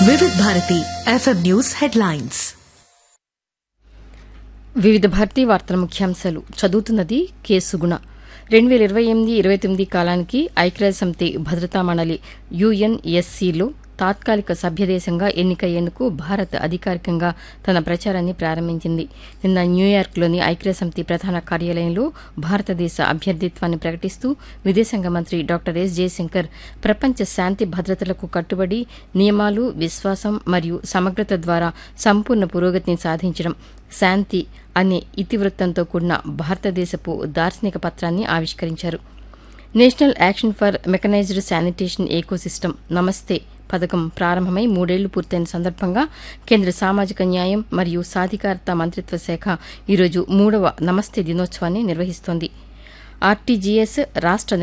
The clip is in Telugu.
వివిధ భారతి ఎఫ్ఎం న్యూస్ హెడ్లైన్స్ వివిధ భారతీ వార్తల ముఖ్యాంశాలు చదువుతున్నది కె సుగుణ రెండు వేల ఇరవై ఎనిమిది ఇరవై తొమ్మిది కాలానికి ఐక్యరాజ్య సమితి భద్రతా మండలి యుఎన్ఎస్సీలో తాత్కాలిక సభ్యదేశంగా ఎన్నికయ్యేందుకు భారత్ అధికారికంగా తన ప్రచారాన్ని ప్రారంభించింది నిన్న న్యూయార్క్లోని ఐక్యరాజ్య సమితి ప్రధాన కార్యాలయంలో భారతదేశ అభ్యర్థిత్వాన్ని ప్రకటిస్తూ విదేశాంగ మంత్రి డాక్టర్ ఎస్ జయశంకర్ ప్రపంచ శాంతి భద్రతలకు కట్టుబడి నియమాలు విశ్వాసం మరియు సమగ్రత ద్వారా సంపూర్ణ పురోగతిని సాధించడం శాంతి అనే ఇతివృత్తంతో కూడిన భారతదేశపు దార్శనిక పత్రాన్ని ఆవిష్కరించారు national action for mechanised sanitation ecosystem NAMASTE పథకం ప్రారంభమై మూడేళ్లు పూర్తయిన సందర్భంగా కేంద్ర సామాజిక న్యాయం మరియు సాధికారత మంత్రిత్వ శాఖ ఈరోజు మూడవ నమస్తే దినోత్సవాన్ని నిర్వహిస్తోంది ఆర్టీజీఎస్ రాష్ట